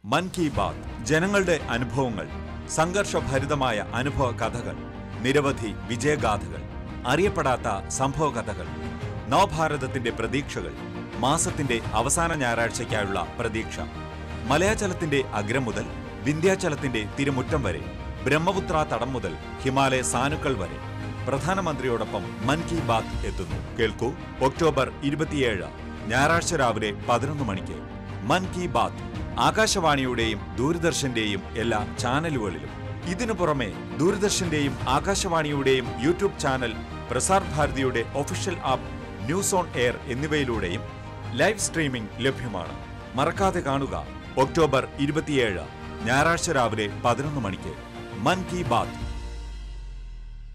മൻ കി ബാത്ത് ജനങ്ങളുടെ അനുഭവങ്ങൾ സംഘർഷഭരിതമായ അനുഭവ കഥകൾ നിരവധി വിജയഗാഥകൾ അറിയപ്പെടാത്ത സംഭവ കഥകൾ നവഭാരതത്തിന്റെ പ്രതീക്ഷകൾ മാസത്തിന്റെ അവസാന ഞായറാഴ്ചയ്ക്കായുള്ള പ്രതീക്ഷ മലയാചലത്തിന്റെ അഗ്രം മുതൽ വിന്ധ്യാചലത്തിന്റെ തിരുമുറ്റം വരെ ബ്രഹ്മപുത്ര തടം മുതൽ ഹിമാലയ സാനുക്കൾ വരെ പ്രധാനമന്ത്രിയോടൊപ്പം മൻ കി ബാത്ത് എത്തുന്നു കേൾക്കൂ ഒക്ടോബർ ഇരുപത്തിയേഴ് ഞായറാഴ്ച രാവിലെ പതിനൊന്ന് മണിക്ക് മൻ കി ബാത്ത് ആകാശവാണിയുടെയും ദൂരദർശന്റെയും എല്ലാ ചാനലുകളിലും ഇതിനു പുറമെ ദൂരദർശന്റെയും ആകാശവാണിയുടെയും യൂട്യൂബ് ചാനൽ പ്രസാർ ഭാരതിയുടെ official app news on air എന്നിവയിലൂടെയും ലൈവ് സ്ട്രീമിംഗ് ലഭ്യമാണ് മറക്കാതെ കാണുക ഒക്ടോബർ ഇരുപത്തിയേഴ് ഞായറാഴ്ച രാവിലെ പതിനൊന്ന് മണിക്ക് മൻ കി ബാത്ത്